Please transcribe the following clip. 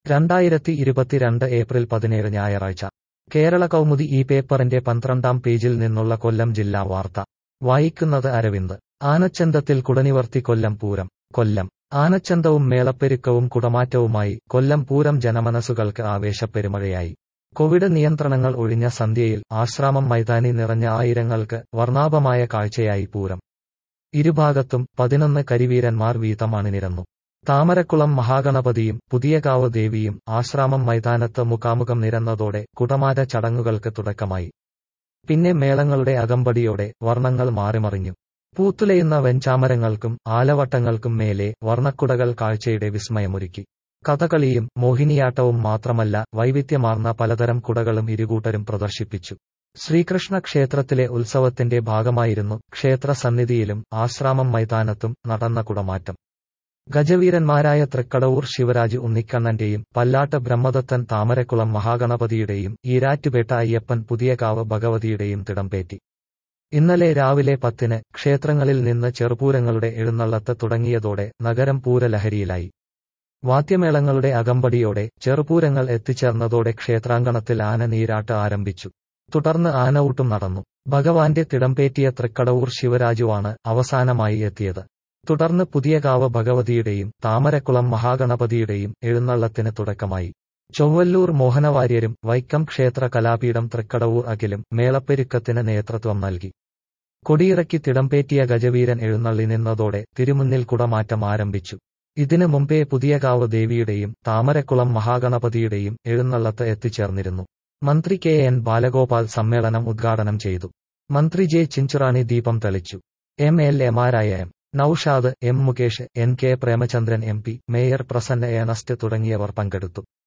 രണ്ടായിരത്തി ഇരുപത്തിരണ്ട് ഏപ്രിൽ പതിനേഴ് ഞായറാഴ്ച കേരള കൗമുദി ഈ പേപ്പറിന്റെ പന്ത്രണ്ടാം പേജിൽ നിന്നുള്ള കൊല്ലം ജില്ലാ വാർത്ത വായിക്കുന്നത് അരവിന്ദ് ആനച്ചന്തത്തിൽ കുടനിവർത്തി കൊല്ലം പൂരം കൊല്ലം ആനച്ചന്തവും മേളപ്പെരുക്കവും കുടമാറ്റവുമായി കൊല്ലം പൂരം ജനമനസ്സുകൾക്ക് ആവേശപ്പെരുമഴയായി കോവിഡ് നിയന്ത്രണങ്ങൾ ഒഴിഞ്ഞ സന്ധ്യയിൽ ആശ്രാമം മൈതാനി നിറഞ്ഞ ആയിരങ്ങൾക്ക് വർണ്ണാഭമായ കാഴ്ചയായി പൂരം ഇരുഭാഗത്തും പതിനൊന്ന് കരിവീരന്മാർ വീതം അണിനിരന്നു താമരക്കുളം മഹാഗണപതിയും പുതിയകാവ് ദേവിയും ആശ്രാമം മൈതാനത്ത് മുഖാമുഖം നിരന്നതോടെ കുടമാറ്റ ചടങ്ങുകൾക്ക് തുടക്കമായി പിന്നെ മേളങ്ങളുടെ അകമ്പടിയോടെ വർണ്ണങ്ങൾ മാറിമറിഞ്ഞു പൂത്തുലയുന്ന വെഞ്ചാമരങ്ങൾക്കും ആലവട്ടങ്ങൾക്കും മേലെ വർണ്ണക്കുടകൾ കാഴ്ചയുടെ വിസ്മയമൊരുക്കി കഥകളിയും മോഹിനിയാട്ടവും മാത്രമല്ല വൈവിധ്യമാർന്ന പലതരം കുടകളും ഇരുകൂട്ടരും പ്രദർശിപ്പിച്ചു ശ്രീകൃഷ്ണ ക്ഷേത്രത്തിലെ ഉത്സവത്തിന്റെ ഭാഗമായിരുന്നു ക്ഷേത്ര സന്നിധിയിലും ആശ്രാമം മൈതാനത്തും നടന്ന കുടമാറ്റം ഗജവീരന്മാരായ തൃക്കടവൂർ ശിവരാജ് ഉണ്ണിക്കണ്ണന്റെയും പല്ലാട്ട് ബ്രഹ്മദത്തൻ താമരക്കുളം മഹാഗണപതിയുടെയും ഈരാറ്റുപേട്ട അയ്യപ്പൻ പുതിയകാവ് ഭഗവതിയുടെയും തിടംപേറ്റി ഇന്നലെ രാവിലെ പത്തിന് ക്ഷേത്രങ്ങളിൽ നിന്ന് ചെറുപൂരങ്ങളുടെ എഴുന്നള്ളത്ത് തുടങ്ങിയതോടെ നഗരം പൂരലഹരിയിലായി വാദ്യമേളങ്ങളുടെ അകമ്പടിയോടെ ചെറുപൂരങ്ങൾ എത്തിച്ചേർന്നതോടെ ക്ഷേത്രാങ്കണത്തിൽ ആന നീരാട്ട് ആരംഭിച്ചു തുടർന്ന് ആനയൂട്ടും നടന്നു ഭഗവാന്റെ തിടംപേറ്റിയ തൃക്കടവൂർ ശിവരാജുവാണ് അവസാനമായി എത്തിയത് തുടർന്ന് പുതിയകാവ് ഭഗവതിയുടെയും താമരക്കുളം മഹാഗണപതിയുടെയും എഴുന്നള്ളത്തിന് തുടക്കമായി ചൊവ്വല്ലൂർ മോഹനവാര്യരും വൈക്കം ക്ഷേത്ര കലാപീഠം തൃക്കടവൂർ അഖിലും മേളപ്പെരുക്കത്തിന് നേതൃത്വം നൽകി കൊടിയിറക്കി തിടംപേറ്റിയ ഗജവീരൻ എഴുന്നള്ളി നിന്നതോടെ തിരുമുന്നിൽ കുടമാറ്റം ആരംഭിച്ചു ഇതിനു മുമ്പേ പുതിയകാവ് ദേവിയുടെയും താമരക്കുളം മഹാഗണപതിയുടെയും എഴുന്നള്ളത്ത് എത്തിച്ചേർന്നിരുന്നു മന്ത്രി കെ എൻ ബാലഗോപാൽ സമ്മേളനം ഉദ്ഘാടനം ചെയ്തു മന്ത്രി ജെ ചിഞ്ചുറാണി ദീപം തെളിച്ചു എം എൽ എമാരായ M Noushad M Mukesh N K Premachandran M P mayor Prasanna Ernest തുടങ്ങിയവർ പങ്കെടുത്തു